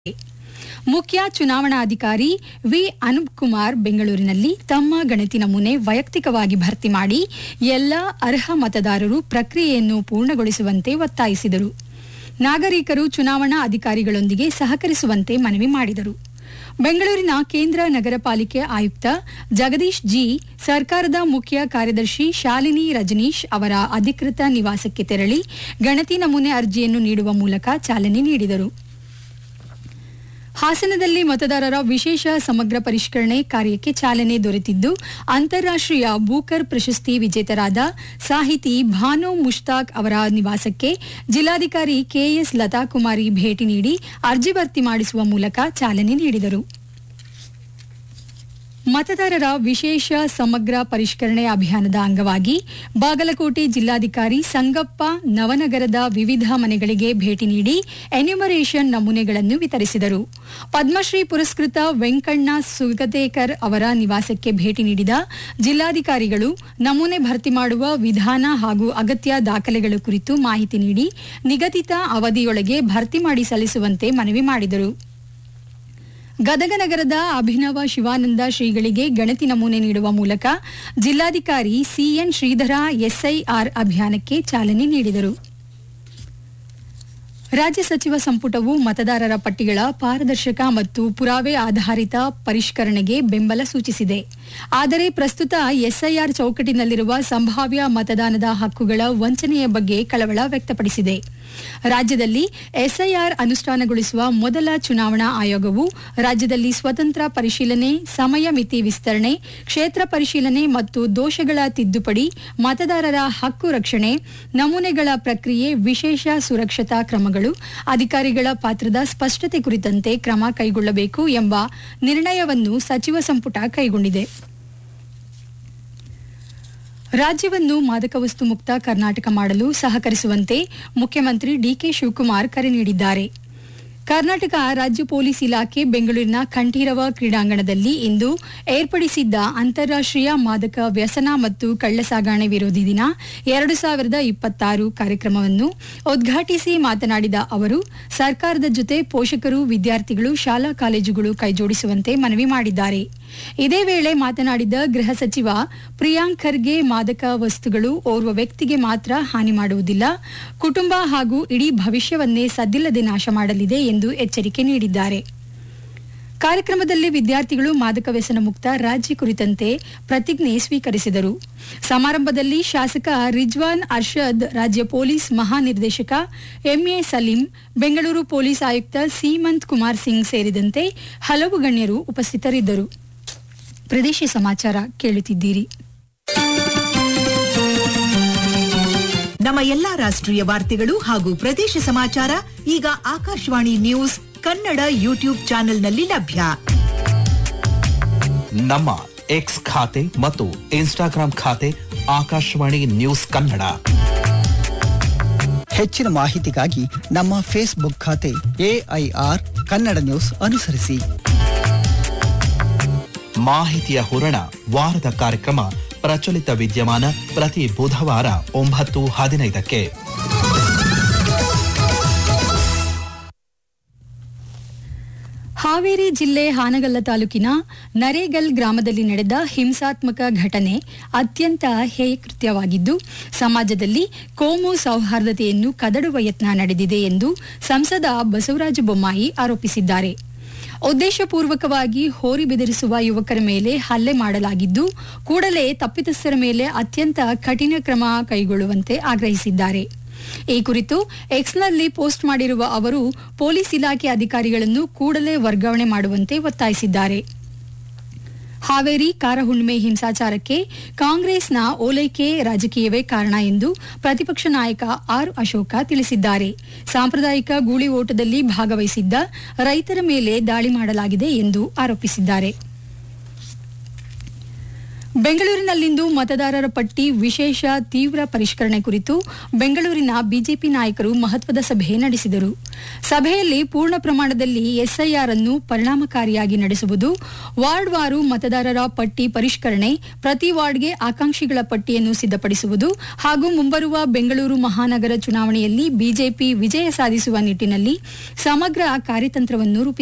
ಮುಖ್ಯ ಚುನಾವಣಾಧಿಕಾರಿ ವಿ ಅನೂಪ್ ಕುಮಾರ್ ಬೆಂಗಳೂರಿನಲ್ಲಿ ತಮ್ಮ ಗಣತಿ ನಮೂನೆ ವೈಯಕ್ತಿಕವಾಗಿ ಭರ್ತಿ ಮಾಡಿ ಎಲ್ಲ ಅರ್ಹ ಮತದಾರರು ಪ್ರಕ್ರಿಯೆಯನ್ನು ಪೂರ್ಣಗೊಳಿಸುವಂತೆ ಒತ್ತಾಯಿಸಿದರು ನಾಗರಿಕರು ಚುನಾವಣಾ ಅಧಿಕಾರಿಗಳೊಂದಿಗೆ ಸಹಕರಿಸುವಂತೆ ಮನವಿ ಮಾಡಿದರು ಬೆಂಗಳೂರಿನ ಕೇಂದ್ರ ನಗರ ಪಾಲಿಕೆ ಆಯುಕ್ತ ಜಗದೀಶ್ ಜಿ ಸರ್ಕಾರದ ಮುಖ್ಯ ಕಾರ್ಯದರ್ಶಿ ಶಾಲಿನಿ ರಜನೀಶ್ ಅವರ ಅಧಿಕೃತ ನಿವಾಸಕ್ಕೆ ತೆರಳಿ ಗಣತಿ ನಮೂನೆ ಅರ್ಜಿಯನ್ನು ನೀಡುವ ಮೂಲಕ ಚಾಲನೆ ನೀಡಿದರು ಹಾಸನದಲ್ಲಿ ಮತದಾರರ ವಿಶೇಷ ಸಮಗ್ರ ಪರಿಷ್ಕರಣೆ ಕಾರ್ಯಕ್ಕೆ ಚಾಲನೆ ದೊರೆತಿದ್ದು ಅಂತಾರಾಷ್ಟ್ರೀಯ ಬೂಕರ್ ಪ್ರಶಸ್ತಿ ವಿಜೇತರಾದ ಸಾಹಿತಿ ಭಾನು ಮುಷ್ತಾಕ್ ಅವರ ನಿವಾಸಕ್ಕೆ ಜಿಲ್ಲಾಧಿಕಾರಿ ಕೆಎಸ್ ಲತಾಕುಮಾರಿ ಭೇಟಿ ನೀಡಿ ಅರ್ಜಿ ಭರ್ತಿ ಮಾಡಿಸುವ ಮೂಲಕ ಚಾಲನೆ ನೀಡಿದರು ಮತದಾರರ ವಿಶೇಷ ಸಮಗ್ರ ಪರಿಷ್ಕರಣೆ ಅಭಿಯಾನದ ಅಂಗವಾಗಿ ಬಾಗಲಕೋಟೆ ಜಿಲ್ಲಾಧಿಕಾರಿ ಸಂಗಪ್ಪ ನವನಗರದ ವಿವಿಧ ಮನೆಗಳಿಗೆ ಭೇಟಿ ನೀಡಿ ಎನ್ಯುಮರೇಷನ್ ನಮೂನೆಗಳನ್ನು ವಿತರಿಸಿದರು ಪದ್ಮಶ್ರೀ ಪುರಸ್ಕೃತ ವೆಂಕಣ್ಣ ಸುಗತೇಕರ್ ಅವರ ನಿವಾಸಕ್ಕೆ ಭೇಟಿ ನೀಡಿದ ಜಿಲ್ಲಾಧಿಕಾರಿಗಳು ನಮೂನೆ ಭರ್ತಿ ಮಾಡುವ ವಿಧಾನ ಹಾಗೂ ಅಗತ್ಯ ದಾಖಲೆಗಳ ಕುರಿತು ಮಾಹಿತಿ ನೀಡಿ ನಿಗದಿತ ಅವಧಿಯೊಳಗೆ ಭರ್ತಿ ಮಾಡಿ ಸಲ್ಲಿಸುವಂತೆ ಮನವಿ ಮಾಡಿದರು ಗದಗ ನಗರದ ಅಭಿನವ ಶಿವಾನಂದ ಶ್ರೀಗಳಿಗೆ ಗಣತಿ ನಮೂನೆ ನೀಡುವ ಮೂಲಕ ಜಿಲ್ಲಾಧಿಕಾರಿ ಸಿಎನ್ ಶ್ರೀಧರ ಎಸ್ಐಆರ್ ಅಭಿಯಾನಕ್ಕೆ ಚಾಲನೆ ನೀಡಿದರು ರಾಜ್ಯ ಸಚಿವ ಸಂಪುಟವು ಮತದಾರರ ಪಟ್ಟಿಗಳ ಪಾರದರ್ಶಕ ಮತ್ತು ಪುರಾವೆ ಆಧಾರಿತ ಪರಿಷ್ಕರಣೆಗೆ ಬೆಂಬಲ ಸೂಚಿಸಿದೆ ಆದರೆ ಪ್ರಸ್ತುತ ಎಸ್ಐಆರ್ ಚೌಕಟ್ಟಿನಲ್ಲಿರುವ ಸಂಭಾವ್ಯ ಮತದಾನದ ಹಕ್ಕುಗಳ ವಂಚನೆಯ ಬಗ್ಗೆ ಕಳವಳ ವ್ಯಕ್ತಪಡಿಸಿದೆ ರಾಜ್ಯದಲ್ಲಿ ಎಸ್ಐಆರ್ ಅನುಷ್ಠಾನಗೊಳಿಸುವ ಮೊದಲ ಚುನಾವಣಾ ಆಯೋಗವು ರಾಜ್ಯದಲ್ಲಿ ಸ್ವತಂತ್ರ ಪರಿಶೀಲನೆ ಸಮಯ ಮಿತಿ ವಿಸ್ತರಣೆ ಕ್ಷೇತ್ರ ಪರಿಶೀಲನೆ ಮತ್ತು ದೋಷಗಳ ತಿದ್ದುಪಡಿ ಮತದಾರರ ಹಕ್ಕು ರಕ್ಷಣೆ ನಮೂನೆಗಳ ಪ್ರಕ್ರಿಯೆ ವಿಶೇಷ ಸುರಕ್ಷತಾ ಕ್ರಮಗಳು ಅಧಿಕಾರಿಗಳ ಪಾತ್ರದ ಸ್ಪಷ್ಟತೆ ಕುರಿತಂತೆ ಕ್ರಮ ಕೈಗೊಳ್ಳಬೇಕು ಎಂಬ ನಿರ್ಣಯವನ್ನು ಸಚಿವ ಸಂಪುಟ ಕೈಗೊಂಡಿದೆ ರಾಜ್ಯವನ್ನು ಮಾದಕ ವಸ್ತು ಮುಕ್ತ ಕರ್ನಾಟಕ ಮಾಡಲು ಸಹಕರಿಸುವಂತೆ ಮುಖ್ಯಮಂತ್ರಿ ಡಿಕೆ ಶಿವಕುಮಾರ್ ಕರೆ ನೀಡಿದ್ದಾರೆ ಕರ್ನಾಟಕ ರಾಜ್ಯ ಪೊಲೀಸ್ ಇಲಾಖೆ ಬೆಂಗಳೂರಿನ ಕಂಠೀರವ ಕ್ರೀಡಾಂಗಣದಲ್ಲಿ ಇಂದು ಏರ್ಪಡಿಸಿದ್ದ ಅಂತಾರಾಷ್ಟ್ರೀಯ ಮಾದಕ ವ್ಯಸನ ಮತ್ತು ಕಳ್ಳಸಾಗಣೆ ವಿರೋಧಿ ದಿನ ಎರಡು ಸಾವಿರದ ಇಪ್ಪತ್ತಾರು ಕಾರ್ಯಕ್ರಮವನ್ನು ಉದ್ಘಾಟಿಸಿ ಮಾತನಾಡಿದ ಅವರು ಸರ್ಕಾರದ ಜೊತೆ ಪೋಷಕರು ವಿದ್ಯಾರ್ಥಿಗಳು ಶಾಲಾ ಕಾಲೇಜುಗಳು ಕೈಜೋಡಿಸುವಂತೆ ಮನವಿ ಮಾಡಿದ್ದಾರೆ ಇದೇ ವೇಳೆ ಮಾತನಾಡಿದ ಗೃಹ ಸಚಿವ ಪ್ರಿಯಾಂಕ್ ಖರ್ಗೆ ಮಾದಕ ವಸ್ತುಗಳು ಓರ್ವ ವ್ಯಕ್ತಿಗೆ ಮಾತ್ರ ಹಾನಿ ಮಾಡುವುದಿಲ್ಲ ಕುಟುಂಬ ಹಾಗೂ ಇಡೀ ಭವಿಷ್ಯವನ್ನೇ ಸದ್ದಿಲ್ಲದೆ ನಾಶ ಮಾಡಲಿದೆ ಎಂದು ಎಚ್ಚರಿಕೆ ನೀಡಿದ್ದಾರೆ ಕಾರ್ಯಕ್ರಮದಲ್ಲಿ ವಿದ್ಯಾರ್ಥಿಗಳು ಮಾದಕ ವ್ಯಸನ ಮುಕ್ತ ರಾಜ್ಯ ಕುರಿತಂತೆ ಪ್ರತಿಜ್ಞೆ ಸ್ವೀಕರಿಸಿದರು ಸಮಾರಂಭದಲ್ಲಿ ಶಾಸಕ ರಿಜ್ವಾನ್ ಅರ್ಷದ್ ರಾಜ್ಯ ಪೊಲೀಸ್ ಮಹಾನಿರ್ದೇಶಕ ಎಂಎ ಸಲೀಂ ಬೆಂಗಳೂರು ಪೊಲೀಸ್ ಆಯುಕ್ತ ಸೀಮಂತ್ ಕುಮಾರ್ ಸಿಂಗ್ ಸೇರಿದಂತೆ ಹಲವು ಗಣ್ಯರು ಉಪಸ್ಥಿತರಿದ್ದರು ಪ್ರದೇಶ ಸಮಾಚಾರ ಕೇಳುತ್ತಿದ್ದೀರಿ ನಮ್ಮ ಎಲ್ಲಾ ರಾಷ್ಟ್ರೀಯ ವಾರ್ತೆಗಳು ಹಾಗೂ ಪ್ರದೇಶ ಸಮಾಚಾರ ಈಗ ಆಕಾಶವಾಣಿ ನ್ಯೂಸ್ ಕನ್ನಡ ಯೂಟ್ಯೂಬ್ ಚಾನೆಲ್ನಲ್ಲಿ ಲಭ್ಯ ನಮ್ಮ ಎಕ್ಸ್ ಖಾತೆ ಮತ್ತು ಇನ್ಸ್ಟಾಗ್ರಾಂ ಖಾತೆ ಆಕಾಶವಾಣಿ ನ್ಯೂಸ್ ಕನ್ನಡ ಹೆಚ್ಚಿನ ಮಾಹಿತಿಗಾಗಿ ನಮ್ಮ ಫೇಸ್ಬುಕ್ ಖಾತೆ ಎಐಆರ್ ಕನ್ನಡ ನ್ಯೂಸ್ ಅನುಸರಿಸಿ ಮಾಹಿತಿಯ ಹೂರಣ ವಾರದ ಕಾರ್ಯಕ್ರಮ ಪ್ರಚಲಿತ ವಿದ್ಯಮಾನ ಪ್ರತಿ ಬುಧವಾರ ಒಂಬತ್ತು ಹದಿನೈದಕ್ಕೆ ಹಾವೇರಿ ಜಿಲ್ಲೆ ಹಾನಗಲ್ಲ ತಾಲೂಕಿನ ನರೇಗಲ್ ಗ್ರಾಮದಲ್ಲಿ ನಡೆದ ಹಿಂಸಾತ್ಮಕ ಘಟನೆ ಅತ್ಯಂತ ಹೇಯಕೃತ್ಯವಾಗಿದ್ದು ಸಮಾಜದಲ್ಲಿ ಕೋಮು ಸೌಹಾರ್ದತೆಯನ್ನು ಕದಡುವ ಯತ್ನ ನಡೆದಿದೆ ಎಂದು ಸಂಸದ ಬಸವರಾಜ ಬೊಮ್ಮಾಯಿ ಆರೋಪಿಸಿದ್ದಾರೆ ಉದ್ದೇಶಪೂರ್ವಕವಾಗಿ ಹೋರಿ ಬೆದರಿಸುವ ಯುವಕರ ಮೇಲೆ ಹಲ್ಲೆ ಮಾಡಲಾಗಿದ್ದು ಕೂಡಲೇ ತಪ್ಪಿತಸ್ಥರ ಮೇಲೆ ಅತ್ಯಂತ ಕಠಿಣ ಕ್ರಮ ಕೈಗೊಳ್ಳುವಂತೆ ಆಗ್ರಹಿಸಿದ್ದಾರೆ ಈ ಕುರಿತು ಎಕ್ಸ್ನಲ್ಲಿ ಪೋಸ್ಟ್ ಮಾಡಿರುವ ಅವರು ಪೊಲೀಸ್ ಇಲಾಖೆ ಅಧಿಕಾರಿಗಳನ್ನು ಕೂಡಲೇ ವರ್ಗಾವಣೆ ಮಾಡುವಂತೆ ಒತ್ತಾಯಿಸಿದ್ದಾರೆ ಹಾವೇರಿ ಕಾರಹುಣ್ಣಿಮೆ ಹಿಂಸಾಚಾರಕ್ಕೆ ಕಾಂಗ್ರೆಸ್ನ ಓಲೈಕೆ ರಾಜಕೀಯವೇ ಕಾರಣ ಎಂದು ಪ್ರತಿಪಕ್ಷ ನಾಯಕ ಆರ್ ಅಶೋಕ ತಿಳಿಸಿದ್ದಾರೆ ಸಾಂಪ್ರದಾಯಿಕ ಗೂಳಿ ಓಟದಲ್ಲಿ ಭಾಗವಹಿಸಿದ್ದ ರೈತರ ಮೇಲೆ ದಾಳಿ ಮಾಡಲಾಗಿದೆ ಎಂದು ಆರೋಪಿಸಿದ್ದಾರೆ ಬೆಂಗಳೂರಿನಲ್ಲಿಂದು ಮತದಾರರ ಪಟ್ಟಿ ವಿಶೇಷ ತೀವ್ರ ಪರಿಷ್ಕರಣೆ ಕುರಿತು ಬೆಂಗಳೂರಿನ ಬಿಜೆಪಿ ನಾಯಕರು ಮಹತ್ವದ ಸಭೆ ನಡೆಸಿದರು ಸಭೆಯಲ್ಲಿ ಪೂರ್ಣ ಪ್ರಮಾಣದಲ್ಲಿ ಎಸ್ಐಆರ್ ಅನ್ನು ಪರಿಣಾಮಕಾರಿಯಾಗಿ ನಡೆಸುವುದು ವಾರ್ಡ್ವಾರು ಮತದಾರರ ಪಟ್ಟಿ ಪರಿಷ್ಕರಣೆ ಪ್ರತಿ ವಾರ್ಡ್ಗೆ ಆಕಾಂಕ್ಷಿಗಳ ಪಟ್ಟಿಯನ್ನು ಸಿದ್ಧಪಡಿಸುವುದು ಹಾಗೂ ಮುಂಬರುವ ಬೆಂಗಳೂರು ಮಹಾನಗರ ಚುನಾವಣೆಯಲ್ಲಿ ಬಿಜೆಪಿ ವಿಜಯ ಸಾಧಿಸುವ ನಿಟ್ಟಿನಲ್ಲಿ ಸಮಗ್ರ ಕಾರ್ಯತಂತ್ರವನ್ನು ರೂಪಿಸಿದ್ದಾರೆ